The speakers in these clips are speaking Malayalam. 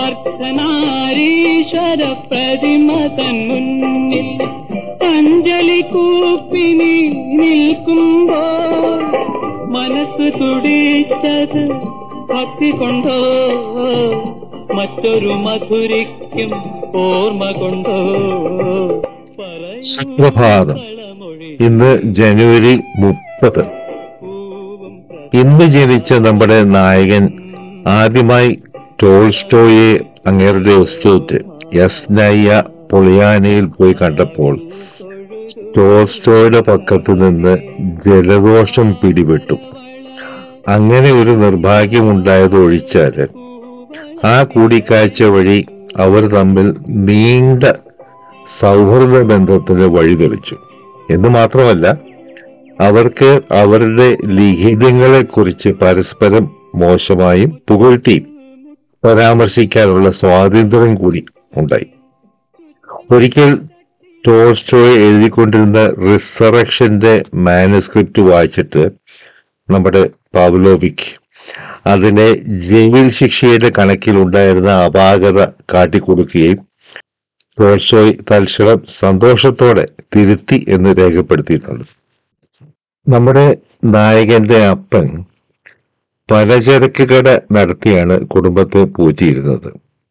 അർദ്ധനാരീശ്വര പ്രതിമ തൻ മുന്നിൽ അഞ്ജലി കൂപ്പി നീ നിൽക്കുമ്പോൾ മനസ്സ് തുടിച്ചത് ഭക്തി കൊണ്ടോ മറ്റൊരു മധുരിക്കും ഓർമ്മ കൊണ്ടോ പറയൂ സുപ്രഭാതം കളമൊഴി ഇന്ന് ജനുവരി മുപ്പത് പൂവും ഇന്ന് ജനിച്ച നമ്മുടെ നായകൻ ആദ്യമായി ടോൾസ്റ്റോയെ അങ്ങേരുടെ എസ്റ്റേറ്റ് യസ്നയ്യ പൊളിയാനയിൽ പോയി കണ്ടപ്പോൾ ടോൾസ്റ്റോയുടെ പക്കത്ത് നിന്ന് ജലദോഷം പിടിപെട്ടു അങ്ങനെ ഒരു നിർഭാഗ്യമുണ്ടായത് ഒഴിച്ചാല് ആ കൂടിക്കാഴ്ച വഴി അവർ തമ്മിൽ നീണ്ട സൗഹൃദ ബന്ധത്തിന് വഴിതെളിച്ചു എന്ന് മാത്രമല്ല അവർക്ക് അവരുടെ ലിഖിതങ്ങളെ കുറിച്ച് പരസ്പരം മോശമായും പുകഴ്ത്തിയും പരാമർശിക്കാനുള്ള സ്വാതന്ത്ര്യം കൂടി ഉണ്ടായി ഒരിക്കൽ ടോൾസ്റ്റോയ് എഴുതിക്കൊണ്ടിരുന്ന റിസറക്ഷന്റെ മാനുസ്ക്രിപ്റ്റ് വായിച്ചിട്ട് നമ്മുടെ പാവ്ലോവിക് അതിനെ ജയിൽ ശിക്ഷയുടെ കണക്കിൽ ഉണ്ടായിരുന്ന അപാകത കാട്ടിക്കൊടുക്കുകയും ടോൾസ്റ്റോയ് തൽക്ഷണം സന്തോഷത്തോടെ തിരുത്തി എന്ന് രേഖപ്പെടുത്തിയിട്ടുണ്ട് നമ്മുടെ നായകന്റെ അപ്പൻ പലചരക്ക് കട നടത്തിയാണ് കുടുംബത്തെ പോറ്റിയിരുന്നത്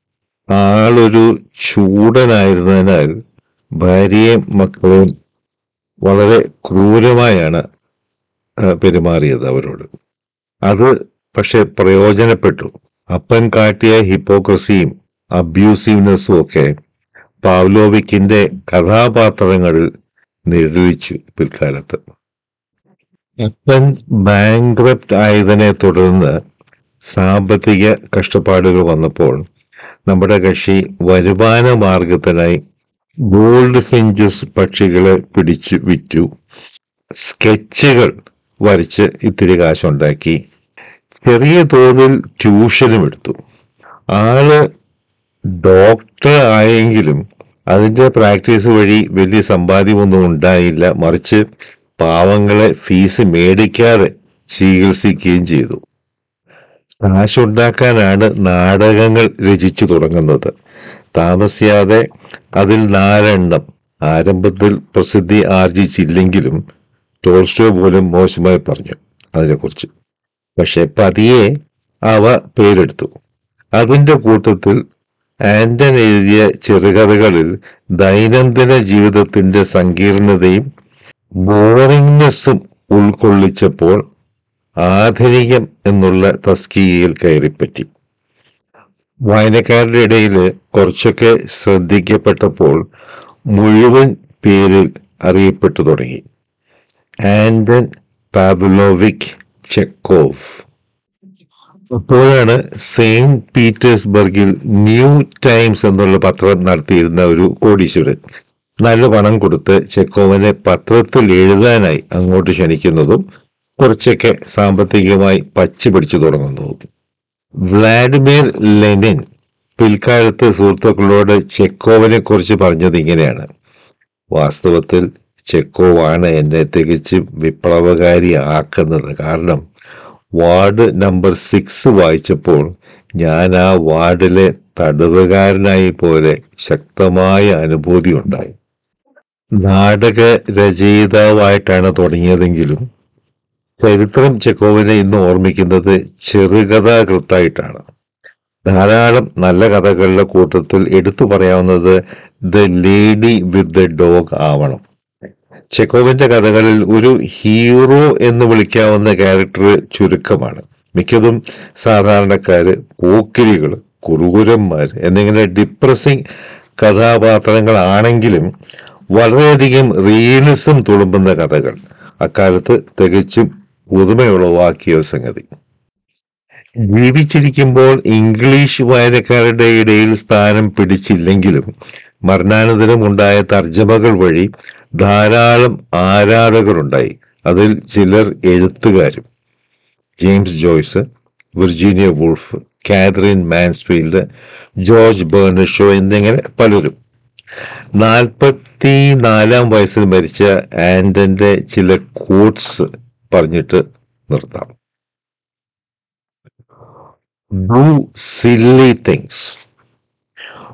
ആളൊരു ചൂടനായിരുന്നതിനാൽ ഭാര്യയും മക്കളെയും വളരെ ക്രൂരമായാണ് ആ, പെരുമാറിയത് അവരോട് അത് പക്ഷെ പ്രയോജനപ്പെട്ടു അപ്പൻ കാട്ടിയ ഹിപ്പോക്രസിയും അബ്യൂസീവ്നെസ്സും ഒക്കെ പാവ്ലോവിക്കിന്റെ കഥാപാത്രങ്ങളിൽ നിഴലിച്ചു പിൽക്കാലത്ത് അപ്പൻ ബാങ്ക്രപ്റ്റ് ആയതിനെ തുടർന്ന് സാമ്പത്തിക കഷ്ടപ്പാടുകൾ വന്നപ്പോൾ നമ്മുടെ കക്ഷി വരുമാന മാർഗത്തിനായി ഗോൾഡ് ഫിഞ്ചസ് പക്ഷികളെ പിടിച്ചു വിറ്റു സ്കെച്ചുകൾ വരച്ച് ഇത്തിരി കാശുണ്ടാക്കി ചെറിയ തോതിൽ ട്യൂഷനും എടുത്തു ആള് ഡോക്ടർ ആയെങ്കിലും അതിന്റെ പ്രാക്ടീസ് വഴി വലിയ സമ്പാദ്യമൊന്നും ഉണ്ടായില്ല മറിച്ച് പാവങ്ങളെ ഫീസ് മേടിക്കാതെ ചികിത്സിക്കുകയും ചെയ്തു കാശുണ്ടാക്കാനാണ് നാടകങ്ങൾ രചിച്ചു തുടങ്ങുന്നത് താമസിയാതെ അതിൽ നാലെണ്ണം ആരംഭത്തിൽ പ്രസിദ്ധി ആർജിച്ചില്ലെങ്കിലും ടോൾസ്റ്റോ പോലും മോശമായി പറഞ്ഞു അതിനെക്കുറിച്ച് പക്ഷെ പതിയെ അവ പേരെടുത്തു അതിന്റെ കൂട്ടത്തിൽ ആന്റൺ എഴുതിയ ചെറുകഥകളിൽ ദൈനംദിന ജീവിതത്തിന്റെ സങ്കീർണതയും ബോറിംഗ്നെസ്സും ഉൾക്കൊള്ളിച്ചപ്പോൾ ആധുനികം എന്നുള്ള തസ്കികയിൽ കയറിപ്പറ്റി വായനക്കാരുടെ ഇടയിൽ കുറച്ചൊക്കെ ശ്രദ്ധിക്കപ്പെട്ടപ്പോൾ മുഴുവൻ പേരിൽ അറിയപ്പെട്ടു തുടങ്ങി ആന്റൺ പാവ്ലോവിക് ചെക്കോവ് അപ്പോഴാണ് സെയിന്റ് പീറ്റേഴ്സ്ബർഗിൽ ന്യൂ ടൈംസ് എന്നുള്ള പത്രം നടത്തിയിരുന്ന ഒരു കോടീശ്വരൻ നല്ല പണം കൊടുത്ത് ചെക്കോവനെ പത്രത്തിൽ എഴുതാനായി അങ്ങോട്ട് ക്ഷണിക്കുന്നതും കുറച്ചൊക്കെ സാമ്പത്തികമായി പച്ച പിടിച്ചു തുടങ്ങുന്നതും വ്ളാഡിമിർ ലെനിൻ പിൽക്കാലത്ത് സുഹൃത്തുക്കളോട് ചെക്കോവിനെ കുറിച്ച് പറഞ്ഞത് ഇങ്ങനെയാണ് വാസ്തവത്തിൽ ചെക്കോവാണ് എന്നെ തികച്ചും വിപ്ലവകാരി ആക്കുന്നത് കാരണം വാർഡ് നമ്പർ സിക്സ് വായിച്ചപ്പോൾ ഞാൻ ആ വാർഡിലെ തടവുകാരനായി പോലെ ശക്തമായ അനുഭൂതി ഉണ്ടായി നാടക രചയിതാവായിട്ടാണ് തുടങ്ങിയതെങ്കിലും ചരിത്രം ചെക്കോവിനെ ഇന്ന് ഓർമ്മിക്കുന്നത് ചെറുകഥാകൃത്തായിട്ടാണ് ധാരാളം നല്ല കഥകളുടെ കൂട്ടത്തിൽ എടുത്തു പറയാവുന്നത് the lady with the dog ആവണം ചെക്കോവിന്റെ കഥകളിൽ ഒരു ഹീറോ എന്ന് വിളിക്കാവുന്ന ക്യാരക്ടർ ചുരുക്കമാണ് മിക്കതും സാധാരണക്കാര് പോക്കിരികള് കുറുകുരന്മാർ എന്നിങ്ങനെ ഡിപ്രസിംഗ് കഥാപാത്രങ്ങളാണെങ്കിലും വളരെയധികം റിയലിസം തുളുമ്പുന്ന കഥകൾ അക്കാലത്ത് തികച്ചും പുതുമയുളവാക്കിയ ഒരു സംഗതി ജീവിച്ചിരിക്കുമ്പോൾ ഇംഗ്ലീഷ് വായനക്കാരുടെ ഇടയിൽ സ്ഥാനം പിടിച്ചില്ലെങ്കിലും മരണാനന്തരം ഉണ്ടായ തർജ്ജമകൾ വഴി ധാരാളം ആരാധകരുണ്ടായി അതിൽ ചിലർ എഴുത്തുകാരും James Joyce Virginia Woolf Katherine Mansfield George Bernard Shaw എന്നിങ്ങനെ പലരും നാൽപ്പത്തി നാലാം വയസ്സിൽ മരിച്ച ആൻഡന്റെ ചില കോട്സ് പറഞ്ഞിട്ട് നിർത്താം do silly things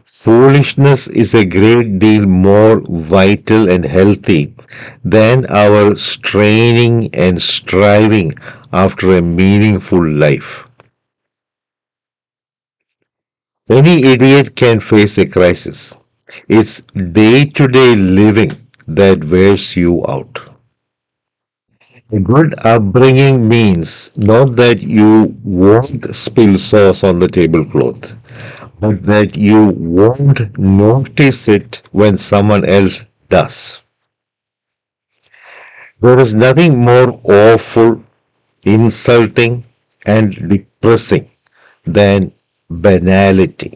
foolishness is a great deal more vital and healthy than our straining and striving after a meaningful life. Any idiot can face a crisis. It's day to day living that wears you out. A good upbringing means not that you won't spill sauce on the tablecloth, but that you won't notice it when someone else does. There is nothing more awful, insulting, and depressing than banality.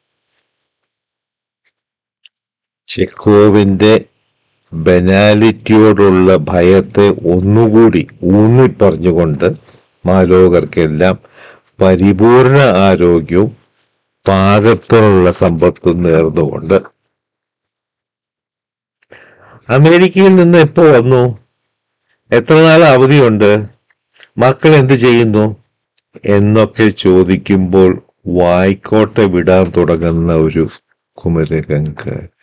ചെക്കോവിന്റെ ബനാലിറ്റിയോടുള്ള ഭയത്തെ ഒന്നുകൂടി ഊന്നി പറഞ്ഞുകൊണ്ട് മാലോകർക്കെല്ലാം പരിപൂർണ ആരോഗ്യവും പാകത്തിനുള്ള സമ്പത്തും നേർന്നുകൊണ്ട് അമേരിക്കയിൽ നിന്ന് എപ്പോ വന്നു എത്ര നാൾ അവധിയുണ്ട് മക്കൾ എന്ത് ചെയ്യുന്നു എന്നൊക്കെ ചോദിക്കുമ്പോൾ വായിക്കോട്ടെ വിടാൻ തുടങ്ങുന്ന ഒരു കുമരകങ്കാരൻ